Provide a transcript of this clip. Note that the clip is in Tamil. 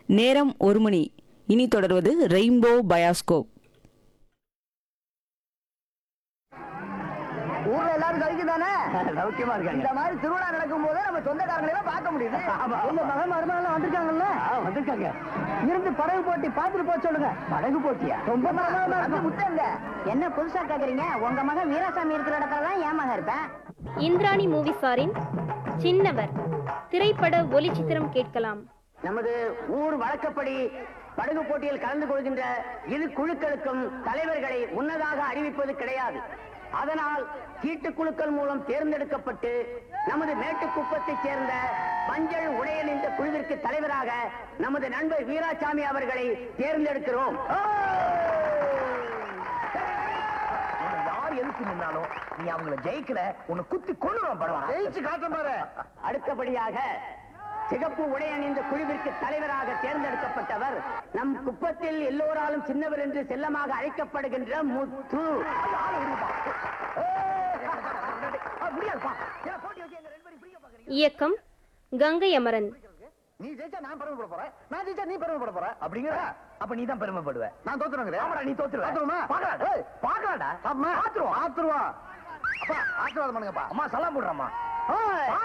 நேரம் ஒரு மணி இனி தொடர்வது ரெயின்போ பயாஸ்கோப் ஊர்ல எல்லாரும் கழிக்கு தானே சௌக்கியமா இருக்காங்க இந்த மாதிரி திருவிழா நடக்கும் போது நம்ம சொந்தக்காரங்களை எல்லாம் பார்க்க முடியுது ஆமா, உங்க ஆமா. மகன் மருமகள் வந்திருக்காங்கல்ல வந்திருக்காங்க இருந்து படகு போட்டி பார்த்துட்டு போக சொல்லுங்க படகு போட்டியா ரொம்ப பிரமாதமா இருக்கு முட்டங்க என்ன புதுசா கேக்குறீங்க உங்க மகன் வீராசாமி இருக்கிற இடத்துல தான் என் மகன் இருப்பேன் இந்திராணி மூவிஸாரின் சின்னவர் திரைப்பட ஒலிச்சித்திரம் கேட்கலாம் நமது ஊர் வழக்கப்படி படகு போட்டியில் கலந்து கொள்கின்ற இரு குழுக்களுக்கும் தலைவர்களை முன்னதாக அறிவிப்பது கிடையாது அதனால் சீட்டு குழுக்கள் மூலம் தேர்ந்தெடுக்கப்பட்டு நமது மேட்டுக்குப்பத்தைச் சேர்ந்த மஞ்சள் உடையன் இந்த குழுவிற்கு தலைவராக நமது நண்பர் வீராசாமி அவர்களை தேர்ந்தெடுக்கிறோம் யார் எதுக்கு நின்னாலும் நீ அவங்கள ஜெயிக்கல உன்னை குத்தி கொண்டு படம் ஜெயிச்சு காட்ட பாரு அடுத்தபடியாக சிகப்பு உடை அணிந்த குழுவிற்கு தலைவராக தேர்ந்தெடுக்கப்பட்டவர் நம் குப்பத்தில் எல்லோராலும் சின்னவர் என்று செல்லமாக அழைக்கப்படுகின்ற முத்து இயக்கம் கங்கை அமரன் நீ ஜெயிச்சா நான் பெருமைப்பட போறேன் நான் ஜெயிச்சா நீ பெருமைப்பட போற அப்படிங்கிற அப்ப நீ தான் பெருமைப்படுவ நான் தோத்துறேன் ஆமாடா நீ தோத்துருவ பாத்துருமா பாக்கலாடா பாக்கலாடா பாத்துருவோம் பாத்துருவோம் அப்பா ஆசீர்வாதம் பண்ணுங்கப்பா அம்மா சலாம் போடுறம்மா